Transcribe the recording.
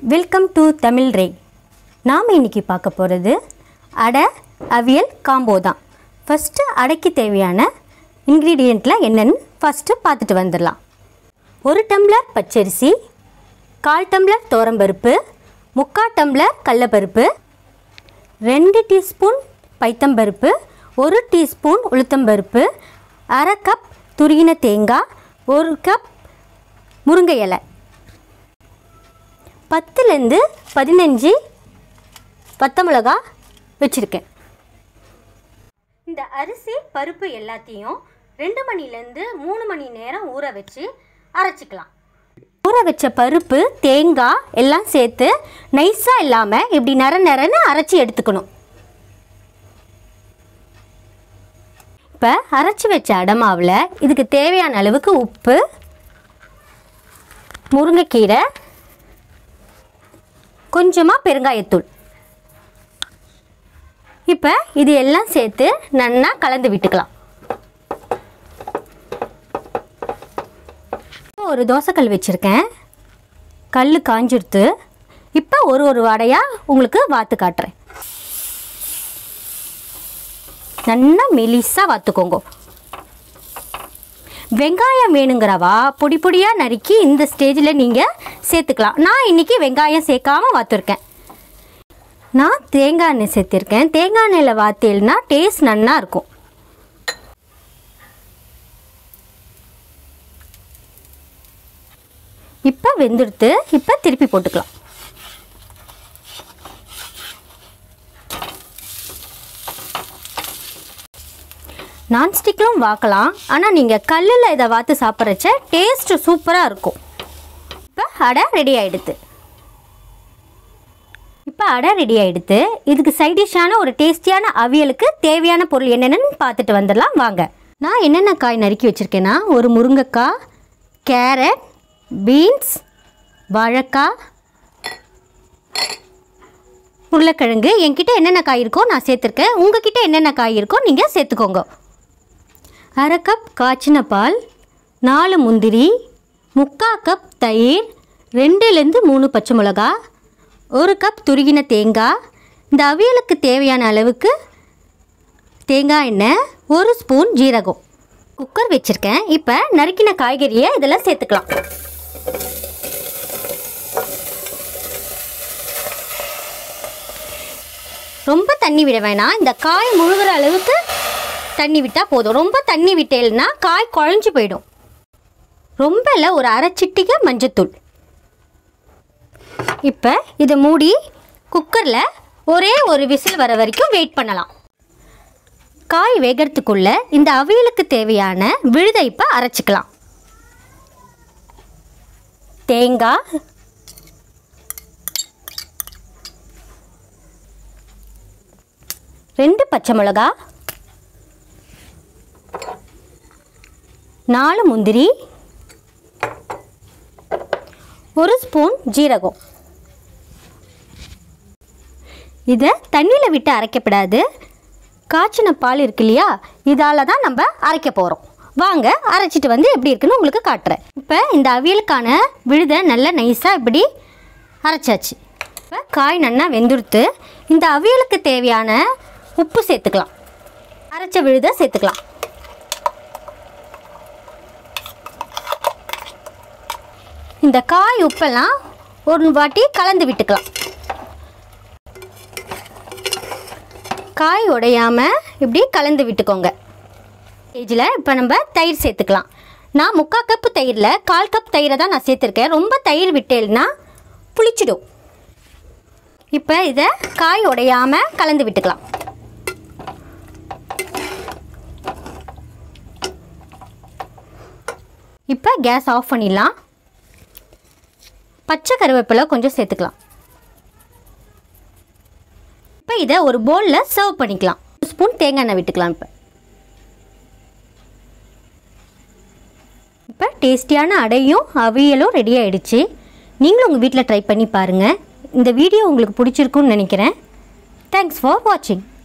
welcome to Tamil ரே நாம் இன்னைக்கு பார்க்க போகிறது அடை அவியல் காம்போ தான் ஃபஸ்ட்டு அடைக்கு தேவையான இன்க்ரீடியண்ட்லாம் என்னன்னு ஃபஸ்ட்டு பார்த்துட்டு வந்துடலாம் ஒரு டம்ளர் பச்சரிசி கால் டம்ளர் துவரம்பருப்பு முக்கால் டம்ளர் கடலப்பருப்பு ரெண்டு டீஸ்பூன் பைத்தம்பருப்பு ஒரு டீஸ்பூன் உளுத்தம்பருப்பு அரை கப் துருகின தேங்காய் ஒரு கப் முருங்கை இலை பத்துலேருந்து பதினஞ்சு பத்த மிளகா வச்சுருக்கேன் இந்த அரிசி பருப்பு எல்லாத்தையும் ரெண்டு மணிலேருந்து மூணு மணி நேரம் ஊற வச்சு அரைச்சிக்கலாம் ஊற வச்ச பருப்பு தேங்காய் எல்லாம் சேர்த்து நைஸாக இல்லாமல் இப்படி நர நரன்னு அரைச்சி எடுத்துக்கணும் இப்போ அரைச்சி வச்ச அடமாவில் இதுக்கு தேவையான அளவுக்கு உப்பு முருங்கைக்கீரை கொஞ்சமாக பெருங்காயத்தூள் இப்போ இது எல்லாம் சேர்த்து நன்னா கலந்து விட்டுக்கலாம் ஒரு தோசைக்கல் வச்சுருக்கேன் கல் காஞ்சிருத்து இப்போ ஒரு ஒரு வடையாக உங்களுக்கு வாத்து காட்டுறேன் நல்லா மெலிசாக வாத்துக்கோங்க வெங்காயம் வேணுங்கிறவா பொடி பொடியாக நறுக்கி இந்த ஸ்டேஜில் நீங்கள் சேர்த்துக்கலாம் நான் இன்றைக்கி வெங்காயம் சேர்க்காம வாத்துருக்கேன் நான் தேங்காய் எண்ணெய் சேர்த்திருக்கேன் தேங்காய் எண்ணெயில் வாத்தேல்னா டேஸ்ட் நன்னா இருக்கும் இப்போ வெந்துடுத்து இப்போ திருப்பி போட்டுக்கலாம் நான்ஸ்டிக்லும் வாக்கலாம் ஆனால் நீங்கள் கல்லில் இதை வாத்து சாப்பிட்றச்ச டேஸ்ட்டு சூப்பராக இருக்கும் இப்போ அடை ரெடி ஆகிடுது இப்போ அடை ரெடி ஆகிடுது இதுக்கு சைடிஷான ஒரு டேஸ்டியான அவியலுக்கு தேவையான பொருள் என்னென்னு பார்த்துட்டு வந்துடலாம் வாங்க நான் என்னென்ன காய் நறுக்கி வச்சுருக்கேன்னா ஒரு முருங்கைக்காய் கேரட் பீன்ஸ் வாழைக்காய் உருளைக்கிழங்கு என்கிட்ட என்னென்ன காய் இருக்கோ நான் சேர்த்துருக்கேன் உங்ககிட்ட என்னென்ன காய் இருக்கோ நீங்கள் சேர்த்துக்கோங்க அரை கப் காய்ச்சின பால் நாலு முந்திரி முக்கால் கப் தயிர் ரெண்டுலேருந்து மூணு பச்சை மிளகா ஒரு கப் துருகின தேங்காய் இந்த அவியலுக்கு தேவையான அளவுக்கு தேங்காய் எண்ணெய் ஒரு ஸ்பூன் ஜீரகம் குக்கர் வச்சுருக்கேன் இப்போ நறுக்கின காய்கறியை இதில் சேர்த்துக்கலாம் ரொம்ப தண்ணி விட வேணாம் இந்த காய் முழுகிற அளவுக்கு தண்ணி விட்டால் போதும் ரொம்ப தண்ணி விட்டேல்னா காய் குழஞ்சி போயிடும் ரொம்ப இல்லை ஒரு அரை சிட்டிகை மஞ்சத்தூள் இப்போ இதை மூடி குக்கரில் ஒரே ஒரு விசில் வர வரைக்கும் வெயிட் பண்ணலாம் காய் வேகிறதுக்குள்ள இந்த அவியலுக்கு தேவையான விழுதை இப்போ அரைச்சிக்கலாம் தேங்காய் ரெண்டு பச்சை மிளகா நாலு முந்திரி ஒரு ஸ்பூன் ஜீரகம் இதை தண்ணியில் விட்டு அரைக்கப்படாது காய்ச்சின பால் இருக்கு இல்லையா இதால் தான் நம்ம அரைக்க போகிறோம் வாங்க அரைச்சிட்டு வந்து எப்படி இருக்குன்னு உங்களுக்கு காட்டுறேன் இப்போ இந்த அவியலுக்கான விழுதை நல்லா நைஸாக இப்படி அரைச்சாச்சு இப்போ காய் நல்லா வெந்துடுத்து இந்த அவியலுக்கு தேவையான உப்பு சேர்த்துக்கலாம் அரைச்ச விழுதை சேர்த்துக்கலாம் இந்த காய் உப்பெல்லாம் ஒரு வாட்டி கலந்து விட்டுக்கலாம் காய் உடையாமல் இப்படி கலந்து விட்டுக்கோங்க ஸ்டேஜில் இப்போ நம்ம தயிர் சேர்த்துக்கலாம் நான் முக்கால் கப்பு தயிரில் கால் கப் தயிரை தான் நான் சேர்த்துருக்கேன் ரொம்ப தயிர் விட்டேல்னா புளிச்சிடும் இப்போ இதை காய் உடையாமல் கலந்து விட்டுக்கலாம் இப்போ கேஸ் ஆஃப் பண்ணிடலாம் பச்சை கருவேப்பிலை கொஞ்சம் சேர்த்துக்கலாம் இப்போ இதை ஒரு பவுலில் சர்வ் பண்ணிக்கலாம் ஒரு ஸ்பூன் தேங்காய் எண்ணெய் விட்டுக்கலாம் இப்போ இப்போ டேஸ்டியான அடையும் அவியலும் ரெடி ஆயிடுச்சு நீங்களும் உங்கள் வீட்டில் ட்ரை பண்ணி பாருங்கள் இந்த வீடியோ உங்களுக்கு பிடிச்சிருக்குன்னு நினைக்கிறேன் தேங்க்ஸ் ஃபார் வாட்சிங்